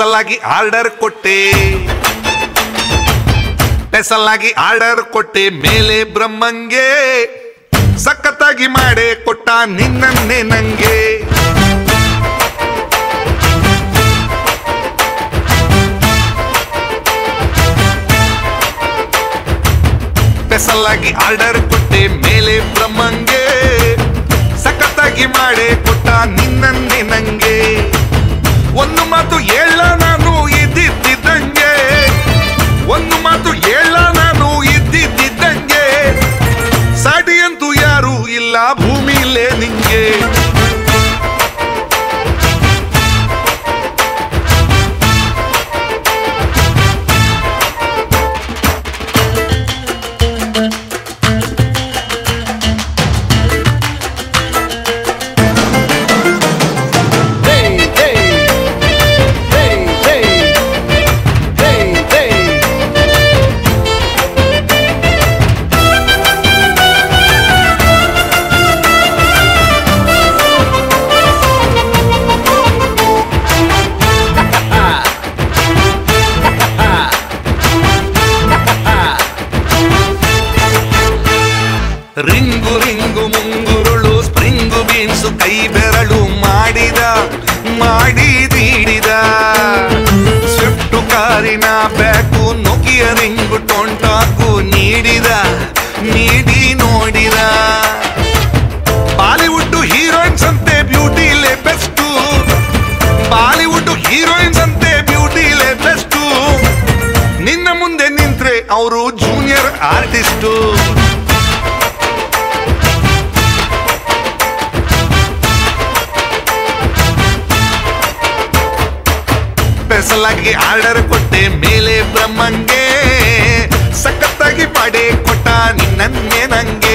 Special ಆಗಿ order ಕೊಟ್ಟೆ special ಆಗಿ ಆರ್ಡರ್ ಕೊಟ್ಟೆ ಮೇಲೆ ಬ್ರಹ್ಮಂಗೆ ಸಖತ್ತಾಗಿ ಮಾಡೇ ಕೊಟ್ಟ ನಿನ್ನನ್ನೇ ನಂಗೆ ಸ್ಪೆಷಲ್ ಆಗಿ ಆರ್ಡರ್ ಕೊಟ್ಟೆ ಮೇಲೆ ಬ್ರಹ್ಮಂಗೆ ಸಖತ್ತಾಗಿ ಮಾಡೇ ಕೊಟ್ಟ ನಿನ್ನನ್ನೇ ನಂಗೆ ಒಂದು ಮಾತು ಹೇಳ ನಾನು ಇದ್ದಿದ್ದಂಗೆ ಒಂದು ಮಾತು ಹೇಳ ನಾನು ಇದ್ದಿದ್ದಂಗೆ ಸಾಟಿ ಅಂತೂ ಯಾರು ಇಲ್ಲ ಭೂಮಿಲೇ ನಿಂಗೆ Hey, hey, hey, hey, hey, hey. Ring ring ಮುಂಗುರುಳು ಸ್ಪ್ರಿಂಗು ಬೀನ್ಸು ಕೈ ಬೆರಳು ಮಾಡಿದ ಮಾಡಿದೀಡಿದ ಸ್ವಿಫ್ಟು ಕಾರಿನ ಬ್ಯಾಕು ನೊಕಿಯ ರಿಂಗು ಟೊಂಟಾಕು ನೀಡಿದ ನೀಡಿ ನೋಡಿದ ಬಾಲಿವುಡ್ ಹೀರೋಯಿನ್ಸ್ ಅಂತೆ ಬ್ಯೂಟಿಲೇ ಬೆಸ್ಟು ಬಾಲಿವುಡ್ ಹೀರೋಯಿನ್ಸ್ ಅಂತೆ ಬ್ಯೂಟಿಲೇ ಬೆಸ್ಟು ನಿನ್ನ ಮುಂದೆ ನಿಂತ್ರೆ ಅವರು ಜೂನಿಯರ್ ಆರ್ಟಿಸ್ಟು ಸ್ಪೆಷಲಾಗಿ ಆರ್ಡರ್ ಕೊಟ್ಟೆ ಮೇಲೆ ಬ್ರಹ್ಮಂಗೆ ಸಖತ್ತಾಗಿ ಪಡೆ ಕೊಟ್ಟ ನಿನ್ನನ್ನೇ ನಂಗೆ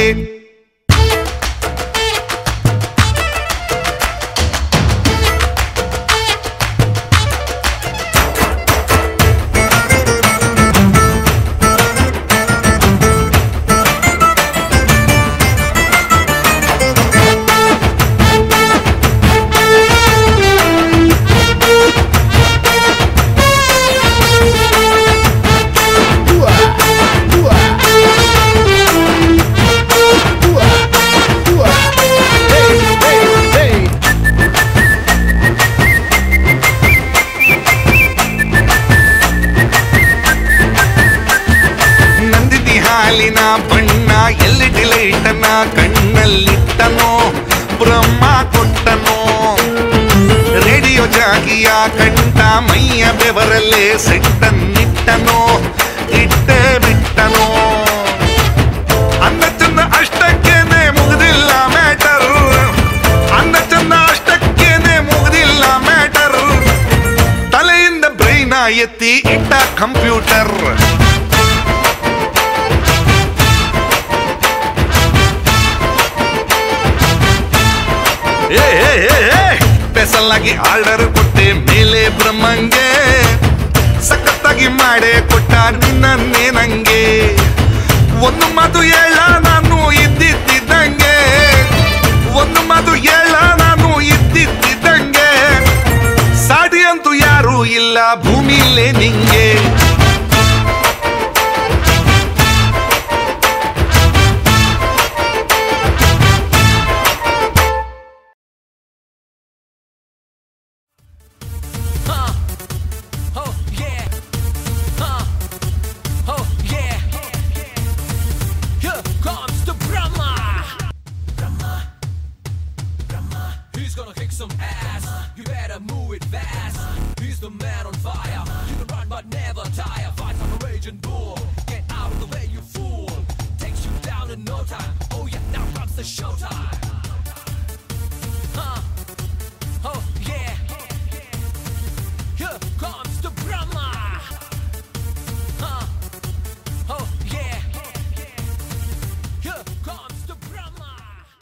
Hey, hey, hey. ನಂದಿನಿ ಹಾಲಿನ ಬಣ್ಣ ಎಲ್ಲಿ ಡಿಲೈಟನ ಕಣ್ಣಲ್ಲಿಟ್ಟನೋ ಬ್ರಹ್ಮ ಕೊಟ್ಟನೋ ರೇಡಿಯೋ ಜಾಗಿಯ ಕಂಠ ಮೈಯ ಬೆವರಲ್ಲೇ ಸೆಟ್ಟನ್ನಿಟ್ಟನೋ ಇಟ್ಟೆ ಬಿಟ್ಟನೋ ಅನ್ನ ಚಂದ ಅಷ್ಟಕ್ಕೇನೆ ಮುಗ್ದಿಲ್ಲ ಮ್ಯಾಟರ್ ಅನ್ನ ಚಂದ ಅಷ್ಟಕ್ಕೇನೆ ಮುಗ್ದಿಲ್ಲ ಮ್ಯಾಟರ್ ತಲೆಯಿಂದ ಬ್ರೈನ ಎತ್ತಿ ಇಟ್ಟ ಕಂಪ್ಯೂಟರ್ ಸ್ಪೆಷಲ್ ಆಗಿ ಆರ್ಡರ್ ಕೊಟ್ಟೆ ಮೇಲೆ ಬ್ರಹ್ಮಂಗೆ ಸಖತ್ತಾಗಿ ಮಾಡೇ ಕೊಟ್ಟ ನಿನ್ನನ್ನೇ ನಂಗೆ ಒಂದು ಮಾತು ಹೇಳ ನಾನು ಇದ್ದಿದ್ದಂಗೆ ಒಂದು ಮಾತು ಹೇಳ ನಾನು ಇದ್ದಿದ್ದಂಗೆ ಸಾಡಿ ಅಂತೂ ಯಾರು ಇಲ್ಲ ಭೂಮಿಲೇ ನಿಂಗೆ Oh yeah. Huh. Oh yeah. Here comes the Brahma. Brahma. Brahma. He's gonna kick some ass. You better move it fast. He's the man on fire. You can run but never